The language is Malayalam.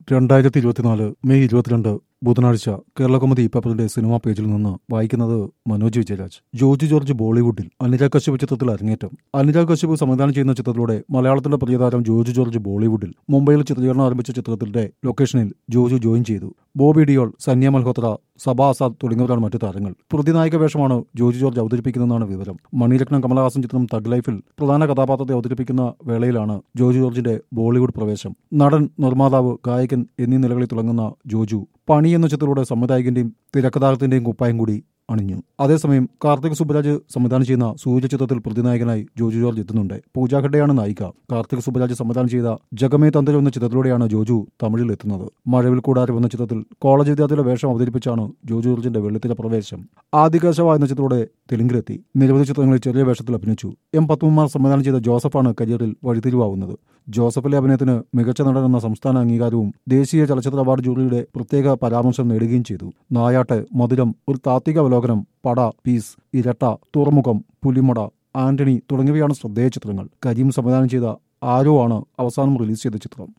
രണ്ടായിരത്തി ഇരുപത്തിനാല് മെയ് ഇരുപത്തിരണ്ട് ബുധനാഴ്ച കേരളകൗമുദി പേപ്പറിന്റെ സിനിമാ പേജിൽ നിന്ന് വായിക്കുന്നത് മനോജ് വിജയരാജ് ജോർജ് ജോർജ് ബോളിവുഡിൽ അനുരാഗ് കശ്യപ് ചിത്രത്തിൽ അരങ്ങേറ്റം അനുരാഗ് കശ്യപ് സംവിധാനം ചെയ്യുന്ന ചിത്രത്തിലൂടെ മലയാളത്തിലെ പ്രിയതാരം ജോർജ് ജോർജ് ബോളിവുഡിൽ മുംബൈയിൽ ചിത്രീകരണം ആരംഭിച്ച ചിത്രത്തിന്റെ ലൊക്കേഷനിൽ ജോജു ജോയിൻ ചെയ്തു ബോബി ഡിയോൾ സന്യ മൽഹോത്ര സബാ ആസാദ് തുടങ്ങിയവരാണ് മറ്റു താരങ്ങൾ പ്രതിനായക വേഷമാണ് ജോജി ജോർജ് അവതരിപ്പിക്കുന്നതെന്നാണ് വിവരം മണിരത്നം കമലഹാസൻ ചിത്രം തഗ് ലൈഫിൽ പ്രധാന കഥാപാത്രത്തെ അവതരിപ്പിക്കുന്ന വേളയിലാണ് ജോജു ജോർജിന്റെ ബോളിവുഡ് പ്രവേശം നടൻ നിർമ്മാതാവ് ഗായകൻ എന്നീ നിലകളിൽ തിളങ്ങുന്ന ജോജു പണി എന്ന ചിത്രത്തിലൂടെ സംവിധായകന്റെയും തിരക്കഥാകൃത്തിന്റെയും കുപ്പായം കൂടി അണിഞ്ഞു അതേസമയം കാർത്തിക് സുബരാജ് സംവിധാനം ചെയ്യുന്ന സൂര്യ ചിത്രത്തിൽ പ്രതിനായകനായി ജോജു ജോർജ് എത്തുന്നുണ്ട് പൂജ ഖഡയാണ് നായിക കാർത്തിക് സുബരാജ് സംവിധാനം ചെയ്ത ജഗമേ തന്ത്രം എന്ന ചിത്രത്തിലൂടെയാണ് ജോജു തമിഴിൽ എത്തുന്നത് മഴവിൽ കൂടാരം എന്ന ചിത്രത്തിൽ കോളേജ് വിദ്യാർത്ഥിയുടെ വേഷം അവതരിപ്പിച്ചാണ് ജോജു ജോർജിന്റെ വെള്ളിത്തിര പ്രവേശം ആദികശവ എന്ന ചിത്രത്തിലൂടെ തെലുങ്കിലെത്തി നിരവധി ചിത്രങ്ങളിൽ ചെറിയ വേഷത്തിൽ അഭിനയിച്ചു എം പത്മകുമാർ സംവിധാനം ചെയ്ത ജോസഫാണ് കരിയറിൽ വഴിത്തിരിവാവുന്നത് ജോസഫിലെ അഭിനയത്തിന് മികച്ച നടൻ എന്ന സംസ്ഥാന അംഗീകാരവും ദേശീയ ചലച്ചിത്ര അവാർഡ് ജൂറിയുടെ പ്രത്യേക പരാമർശം നേടുകയും ചെയ്തു നായാട്ട് മധുരം ഒരു താത്വിക അവലോകനം പട പീസ് ഇരട്ട തുറമുഖം പുലിമട ആന്റണി തുടങ്ങിയവയാണ് ശ്രദ്ധേയ ചിത്രങ്ങൾ കരീം സംവിധാനം ചെയ്ത ആരോ ആണ് അവസാനം റിലീസ് ചെയ്ത ചിത്രം